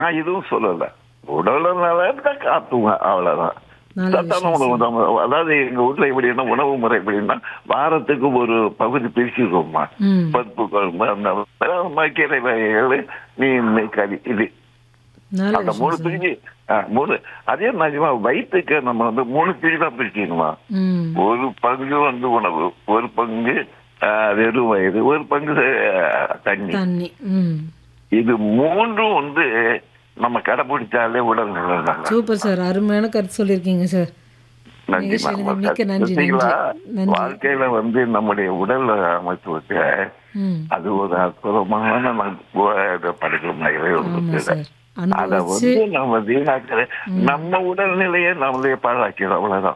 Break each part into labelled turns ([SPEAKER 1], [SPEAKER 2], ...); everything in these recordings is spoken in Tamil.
[SPEAKER 1] நான் எதுவும் சொல்லல உடல்ல நல்லா இருந்தா காத்துங்க அவ்வளவுதான்
[SPEAKER 2] நல்ல
[SPEAKER 1] சத்தான
[SPEAKER 2] விஷயம்
[SPEAKER 1] உணவு
[SPEAKER 2] சார்.
[SPEAKER 1] தான் அதாவது எங்க வீட்டுல எப்படின்னா உணவு முறை எப்படின்னா வாரத்துக்கு ஒரு பகுதி பிரிச்சுக்கோமா
[SPEAKER 2] ம்
[SPEAKER 1] பருப்பு குழம்பு அந்த மாதிரி கீரை வகைகள் மீன் கறி இது
[SPEAKER 2] நல்ல
[SPEAKER 1] அந்த மூணு
[SPEAKER 2] விஷயம் சார்.
[SPEAKER 1] பிரிஞ்சு ஆ, மூணு அதே மாதிரிமா வயிற்றுக்கு நம்ம வந்து மூணு பிரிவு தான் பிரிக்கணுமா
[SPEAKER 2] ம்
[SPEAKER 1] ஒரு பங்கு வந்து உணவு ஒரு பங்கு ஆ, வெறும் வயது ஒரு பங்கு ஆ, தண்ணி
[SPEAKER 2] தண்ணி ம்
[SPEAKER 1] இது மூன்றும் வந்து நம்ம கடைபிடிச்சாலே உடல் நல்லா
[SPEAKER 2] சூப்பர் சார் அருமையான கருத்து சொல்லியிருக்கீங்க சார்
[SPEAKER 1] நன்றி
[SPEAKER 2] நிகழ்ச்சியில மிக்க நன்றி,
[SPEAKER 1] பார்த்தீங்களா?
[SPEAKER 2] நன்றி, நன்றி.
[SPEAKER 1] வாழ்க்கையில வந்து நம்முடைய உடல் அமைப்புக்கு
[SPEAKER 2] ம்
[SPEAKER 1] அது ஒரு அற்புதமான நம்ம படைக்கும்
[SPEAKER 2] ஆமா சார்
[SPEAKER 1] அத
[SPEAKER 2] அனுபவிச்சு
[SPEAKER 1] வந்து நம்ம வீணாக்கிற நம்ம உடல்நிலையை நம்மளே பாழாக்கிறோம் அவ்வளவுதான்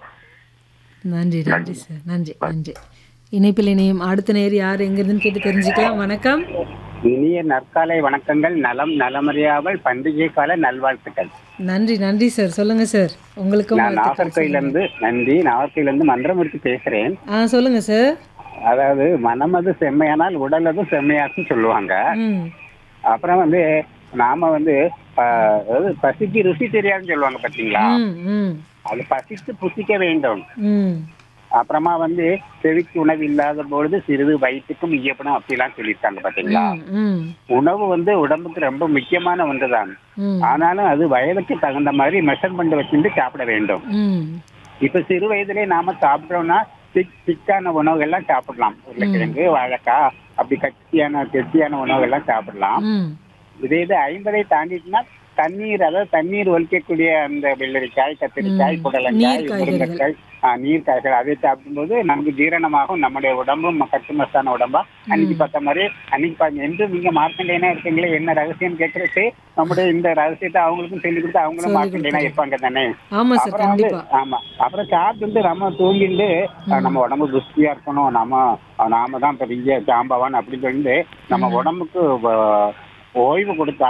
[SPEAKER 2] நன்றி நன்றி சார் நன்றி நன்றி இணைப்பில் இணையும் அடுத்த நேர் யார் எங்கிருந்துன்னு கேட்டு தெரிஞ்சுக்கலாம் வணக்கம்
[SPEAKER 3] இனிய நற்காலை வணக்கங்கள் நலம் நலமறியாமல் பண்டிகை கால நல்வாழ்த்துக்கள்
[SPEAKER 2] நன்றி நன்றி சார் சொல்லுங்க சார் உங்களுக்கும்
[SPEAKER 3] நான்
[SPEAKER 2] வாழ்த்துக்கள்
[SPEAKER 3] நாகர்கோயில இருந்து நன்றி நாகர்கோயில இருந்து மன்றமுடித்து பேசுறேன்
[SPEAKER 2] ஆ சொல்லுங்க சார்
[SPEAKER 3] அதாவது மனமது செம்மையானால் உடலது செம்மையாக்கும் சொல்லுவாங்க
[SPEAKER 2] ம்
[SPEAKER 3] அப்புறம் வந்து நாம வந்து ஆஹ், அதாவது பசிக்கு ருசி தெரியாதுன்னு சொல்லுவாங்க பாத்தீங்களா
[SPEAKER 2] ம் ம்
[SPEAKER 3] அது பசித்து புசிக்க வேண்டும்
[SPEAKER 2] ம்
[SPEAKER 3] அப்புறமா வந்து செவிக்கு உணவு இல்லாத பொழுது சிறிது வயிற்றுக்கும் இயப்படும் அப்படிலாம் சொல்லியிருக்காங்க பாத்தீங்களா
[SPEAKER 2] ம் ம்
[SPEAKER 3] உணவு வந்து உடம்புக்கு ரொம்ப முக்கியமான ஒன்றுதான்
[SPEAKER 2] ம்
[SPEAKER 3] ஆனாலும் அது வயதுக்கு தகுந்த மாதிரி மெஷர்மெண்ட் வச்சுட்டு சாப்பிட வேண்டும்
[SPEAKER 2] ம்
[SPEAKER 3] இப்ப சிறு வயதிலே நாம சாப்பிட்டோம்னா திக் திக்கான உணவுகள்லாம் சாப்பிடலாம் உருளைக்கிழங்கு வாழைக்காய் அப்படி கட்டியான கெட்டியான உணவுகள்லாம் சாப்பிடலாம்
[SPEAKER 2] ம்
[SPEAKER 3] இதே இது ஐம்பதை தாண்டிட்டுனா தண்ணீர் அதாவது தண்ணீர் ஒலிக்கக்கூடிய அந்த வெள்ளரிக்காய் கத்திரிக்காய்
[SPEAKER 2] ம்.
[SPEAKER 3] புடலங்காய்
[SPEAKER 2] நீர் காய்கறிகள்.
[SPEAKER 3] முருங்கைக்காய் ஆ, நீர் காய்கறி அதை சாப்பிடும்போது நமக்கு ஜீரணமாகும் நம்முடைய உடம்பும் கட்டுமஸ்தான உடம்பா அன்னைக்கு பார்த்த மாதிரி அன்னைக்கு பாருங்க என்று நீங்க மார்க்கண்டேனா இருக்கீங்களே என்ன ரகசியம் கேட்கறது நம்முடைய இந்த ரகசியத்தை அவங்களுக்கும் சொல்லி கொடுத்து அவங்களும்
[SPEAKER 2] சொல்லிக்
[SPEAKER 3] மார்க்கண்டேனா இருப்பாங்க தானே
[SPEAKER 2] ஆமா சார்
[SPEAKER 3] அப்புறம் வந்து
[SPEAKER 2] கண்டிப்பா
[SPEAKER 3] ஆமா அப்புறம் சாப்பிட்டு நம்ம தூங்கிட்டு அஹ், நம்ம உடம்பு புஷ்டியா இருக்கணும் நம்ம அஹ், நாம தான் பெரிய சாம்பவான் அப்படின்னு சொல்லிட்டு நம்ம உடம்புக்கு வ- ஓய்வு கொடுத்தா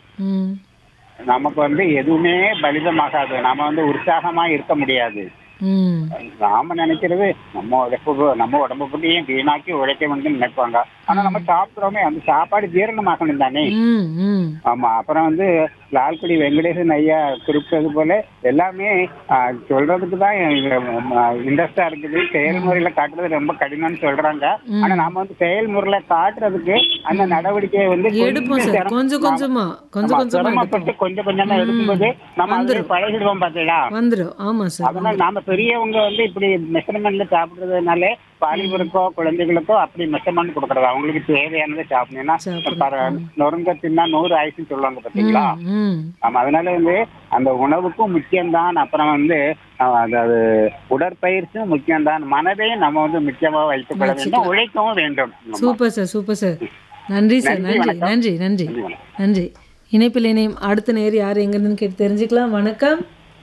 [SPEAKER 2] ம்
[SPEAKER 3] நமக்கு வந்து எதுவுமே பலிதமாகாது நாம வந்து உற்சாகமா இருக்க முடியாது
[SPEAKER 2] ம்
[SPEAKER 3] நாம நினைக்கிறது நம்ம உழைப்பு நம்ம உடம்பு பற்றியும் வீணாக்கி உழைக்க வேண்டும் நினைப்பாங்க ஆனா நம்ம சாப்பிடுறோமே அந்த சாப்பாடு ஜீரணமாக்கணும் தானே
[SPEAKER 2] ம் ம்
[SPEAKER 3] ஆமா அப்புறம் வந்து லால்குடி வெங்கடேசன் ஐயா குறிப்பிட்டது போல எல்லாமே ஆ, சொல்றதுக்கு தான் இன்ட்ரெஸ்டா இருக்குது செயல்முறையில காட்டுறது ரொம்ப கடினம்னு சொல்றாங்க
[SPEAKER 2] ம்.
[SPEAKER 3] ஆனா நாம வந்து செயல்முறையில காட்டுறதுக்கு அந்த நடவடிக்கையை வந்து
[SPEAKER 2] எடுப்போம் சார்
[SPEAKER 3] சிரம-
[SPEAKER 2] கொஞ்சம் கொஞ்சமா கொஞ்சம்
[SPEAKER 3] ஆமா,
[SPEAKER 2] கொஞ்சமா
[SPEAKER 3] சிரமப்பட்டு
[SPEAKER 2] எடுப்போம்
[SPEAKER 3] கொஞ்சம் கொஞ்சமா எடுக்கும்போது நம்ம அதிலே பழகிடுவோம் பாத்தீங்களா
[SPEAKER 2] வந்துரும் ஆமா சார்
[SPEAKER 3] அதனால நாம பெரியவங்க வந்து இப்படி மெஷர்மெண்ட்ல சாப்பிடுறதுனால பாலிபருக்கோ குழந்தைகளுக்கோ அப்படி மெஷர்மெண்ட் கொடுக்கறது அவங்களுக்கு தேவையானதை சாப்பிடணும்னா
[SPEAKER 2] சாப்பிடணும்.
[SPEAKER 3] பர- நொறுங்க தின்னா நூறு ஆயுசுன்னு சொல்லுவாங்க பாத்தீங்களா
[SPEAKER 2] ம் ம்
[SPEAKER 3] ஆமா அதனால வந்து அந்த உணவுக்கும் முக்கியம்தான் அப்புறம் வந்து அஹ், அதாவது உடற்பயிற்சியும் முக்கியம்தான் மனதையும் நம்ம வந்து முக்கியமாக வைத்துக் கொள்ள வேண்டும் உழைக்கவும் வேண்டும் ஆமா.
[SPEAKER 2] சூப்பர் சார் சூப்பர் சார் நன்றி சார்
[SPEAKER 3] நன்றி,
[SPEAKER 2] நன்றி
[SPEAKER 3] வணக்கம்.
[SPEAKER 2] நன்றி நன்றி
[SPEAKER 3] நன்றி, வணக்கம்.
[SPEAKER 2] நன்றி இணைப்பில் இணையம் அடுத்த நேர் யார் எங்கிருந்துன்னு கேட்டு தெரிஞ்சுக்கலாம் வணக்கம்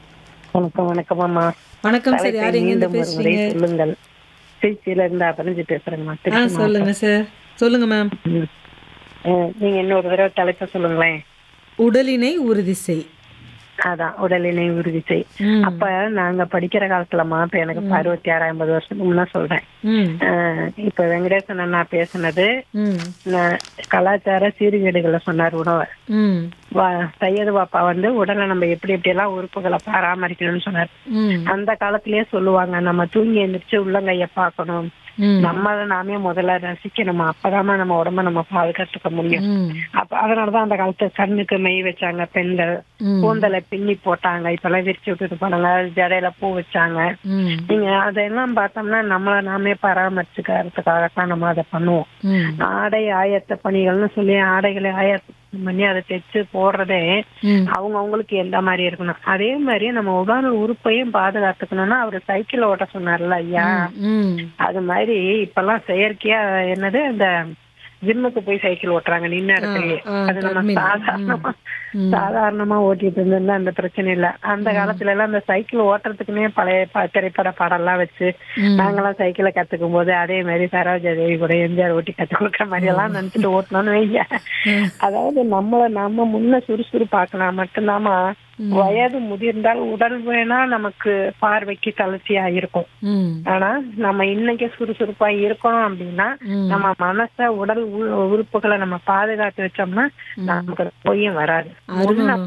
[SPEAKER 4] வணக்கம் வணக்கம் அம்மா
[SPEAKER 2] வணக்கம் சார்
[SPEAKER 4] தலைப்பை
[SPEAKER 2] யார் எங்கிருந்து
[SPEAKER 4] மீண்டும் ஒரு முறை
[SPEAKER 2] பேசுறீங்க
[SPEAKER 4] சொல்லுங்கள் திருச்சியில இருந்து அபரஞ்சு பேசுறேங்கம்மா
[SPEAKER 2] ஆ
[SPEAKER 4] திருச்சி
[SPEAKER 2] சொல்லுங்க சார் சொல்லுங்க மேம்
[SPEAKER 4] மாவட்டம். அஹ், நீங்க இன்னொரு தடவை தலைப்பை சொல்லுங்களேன்
[SPEAKER 2] உடலினை உறுதி செய்
[SPEAKER 4] அதான் உடலினை உறுதி செய்
[SPEAKER 2] ம்,
[SPEAKER 4] அப்ப நாங்க படிக்கிற காலத்துலமா இப்ப எனக்கு இப்ப அறுபத்தி ஆறு ஐம்பது வருஷத்துக்கு முன்ன சொல்றேன்
[SPEAKER 2] ம்
[SPEAKER 4] அஹ், இப்ப வெங்கடேசன் அண்ணா பேசுனது
[SPEAKER 2] ம்
[SPEAKER 4] ந- கலாச்சார சீர்கேடுகளை சொன்னார் உணவை
[SPEAKER 2] ம்
[SPEAKER 4] வா- சையது பாப்பா வந்து உடலை நம்ம எப்படி எப்படி எல்லாம் உறுப்புகளை பராமரிக்கணும்னு சொன்னார்
[SPEAKER 2] ம்
[SPEAKER 4] அந்த காலத்திலேயே சொல்லுவாங்க நம்ம தூங்கி எந்திரிச்சு உள்ளங்கைய பார்க்கணும்
[SPEAKER 2] ம்
[SPEAKER 4] நம்மள நாமே முதல்ல ரசிக்கணுமா அப்பதாம்மா நம்ம உடம்ப நம்ம பாதுகாத்துக்க முடியும்
[SPEAKER 2] ம்
[SPEAKER 4] அப்ப அதனாலதான் அந்த காலத்து கண்ணுக்கு மெய் வச்சாங்க பெண்கள்
[SPEAKER 2] ம்
[SPEAKER 4] கூந்தலை பின்னி போட்டாங்க இப்பெல்லாம் விரிச்சு விட்டுட்டு போனாங்க ஜடையில பூ வச்சாங்க
[SPEAKER 2] ம்
[SPEAKER 4] நீங்க அதெல்லாம் பார்த்தோம்னா நம்மள நாமே பராமரிச்சுக்கிறதுக்காகத்தான் நம்ம அதை பண்ணுவோம்
[SPEAKER 2] ம்
[SPEAKER 4] ஆடை ஆயத்த பணிகள்னு சொல்லி ஆடைகளை ஆயத்தம் பண்ணி அதை தைச்சு போடுறதே
[SPEAKER 2] ம்
[SPEAKER 4] அவங்க அவங்களுக்கு எந்த மாதிரி இருக்கணும் அதே மாதிரி நம்ம உடல் உறுப்பையும் பாதுகாத்துக்கணும்னா அவர் சைக்கிள் ஓட்ட சொன்னார்ல ஐயா
[SPEAKER 2] ம்
[SPEAKER 4] அது மாதிரி இப்பெல்லாம் செயற்கையா என்னது இந்த ஜிம்முக்கு போய் சைக்கிள் ஓட்டுறாங்க நின்ன இடத்துலயே
[SPEAKER 2] ஆ,
[SPEAKER 4] அது நம்ம
[SPEAKER 2] treadmill.
[SPEAKER 4] சாதாரணமா
[SPEAKER 2] ம்.
[SPEAKER 4] சாதாரணமா ஓட்டிட்டு இருந்திருந்தா அந்த பிரச்சனை இல்ல அந்த காலத்துல எல்லாம் அந்த சைக்கிள் ஓட்டுறதுக்குன்னே பழைய ப- திரைப்பட படம் எல்லாம் வச்சு
[SPEAKER 2] ம்.
[SPEAKER 4] நாங்கெல்லாம் சைக்கிளை கத்துக்கும் போது அதே மாதிரி சரோஜா தேவி கூட எம்ஜிஆர் ஓட்டி கத்து கொடுக்குற மாதிரி எல்லாம் நினைச்சிட்டு ஓட்டணும்னு வைங்க அதாவது நம்மள நாம முன்ன சுறுசுறுப்பாக்கலாம் மட்டும்தாம்மா வயது முதிர்ந்தால் உடல் வேணா நமக்கு பார்வைக்கு தளர்ச்சியா இருக்கும்
[SPEAKER 2] ம்
[SPEAKER 4] ஆனா நம்ம இன்னைக்கு சுறுசுறுப்பா இருக்கணும் அப்படின்னா
[SPEAKER 2] ம்.
[SPEAKER 4] நம்ம மனச உடல் உ- உறுப்புகளை நம்ம பாதுகாத்து வச்சோம்னா நமக்கு நோயும் வராது
[SPEAKER 2] அருமை